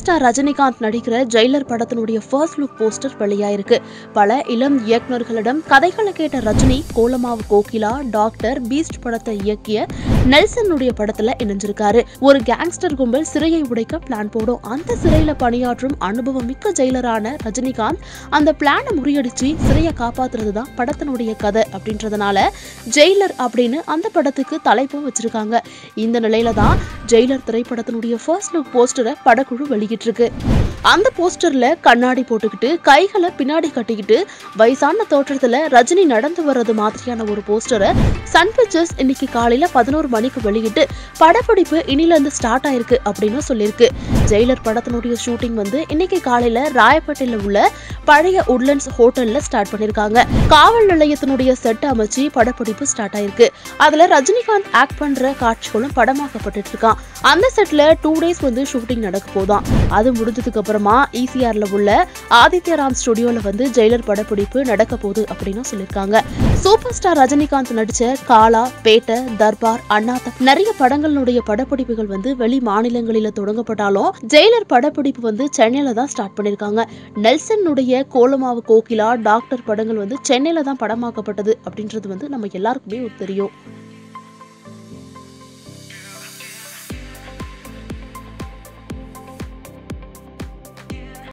star Rajinikanth நடிக்கிற Jailer படத்தினுடைய first look poster வெளியாயிருக்கு பல இளம் இயக்குனர்களிடம் கதைகளை கேட்ட ரஜினி கோலமாவு கோகிலா டாக்டர் பீஸ்ட் படத்தை இயக்கிய நெல்சனுடைய படத்துல இணைஞ்சிருக்காரு ஒரு கேங்ஸ்டர் கும்பல் சிறையை உடைக்க பிளான் போடும் அந்த சிறையில பணியாற்றும் அனுபவம் மிக்க ஜெயிலரான ரஜினிகாந்த் அந்த பிளானை முறியடிச்சு சிறையை காப்பாத்துறது தான் படத்தினுடைய கதை அப்படின்றதுனால ஜெயிலர் அப்படின்னு அந்த படத்துக்கு தலைப்பும் வச்சிருக்காங்க இந்த நிலையில தான் ஜெயிலர் திரைப்படத்தினுடைய ஃபர்ஸ்ட் லுக் போஸ்டரை படக்குழு வெளியிட்டிருக்கு அந்த போஸ்டர்ல கண்ணாடி போட்டுக்கிட்டு கைகளை பின்னாடி கட்டிக்கிட்டு வயசான தோற்றத்துல ரஜினி நடந்து வர்றது மாதிரியான ஒரு போஸ்டரை சன் பிக்சர்ஸ் இன்னைக்கு காலையில பதினோரு மணிக்கு வெளியிட்டு படப்பிடிப்பு இனில இருந்து ஸ்டார்ட் ஆயிருக்கு அப்படின்னு சொல்லியிருக்கு ஜெயிலர் படத்தினுடைய ஷூட்டிங் வந்து இன்னைக்கு காலையில ராயப்பேட்டையில உள்ள பழைய உட்லண்ட்ஸ் ஹோட்டல்ல ஸ்டார்ட் பண்ணிருக்காங்க காவல் நிலையத்தினுடைய செட் அமைச்சு படப்பிடிப்பு ஸ்டார்ட் ஆயிருக்கு அதுல ரஜினிகாந்த் ஆக்ட் பண்ற காட்சிகளும் படமாக்கப்பட்டு இருக்கான் அந்த செட்ல டூ டேஸ் வந்து ஷூட்டிங் நடக்க போதாம் அது முடிஞ்சதுக்கு அப்புறமா ஈசிஆர்ல உள்ள ஆதித்ய ராம் ஸ்டுடியோல வந்து ஜெயிலர் படப்பிடிப்பு நடக்க போகுது அப்படின்னு சொல்லியிருக்காங்க சூப்பர் ஸ்டார் ரஜினிகாந்த் நடிச்ச காலா பேட்டை தர்பார் அண்ணாத்த நிறைய படங்களுடைய படப்பிடிப்புகள் வந்து வெளி மாநிலங்களில தொடங்கப்பட்டாலும் ஜெயிலர் படப்பிடிப்பு வந்து சென்னையில தான் ஸ்டார்ட் பண்ணிருக்காங்க நெல்சனுடைய கோலமாவு கோகிலா டாக்டர் படங்கள் வந்து சென்னையில தான் படமாக்கப்பட்டது அப்படின்றது வந்து நம்ம எல்லாருக்குமே தெரியும்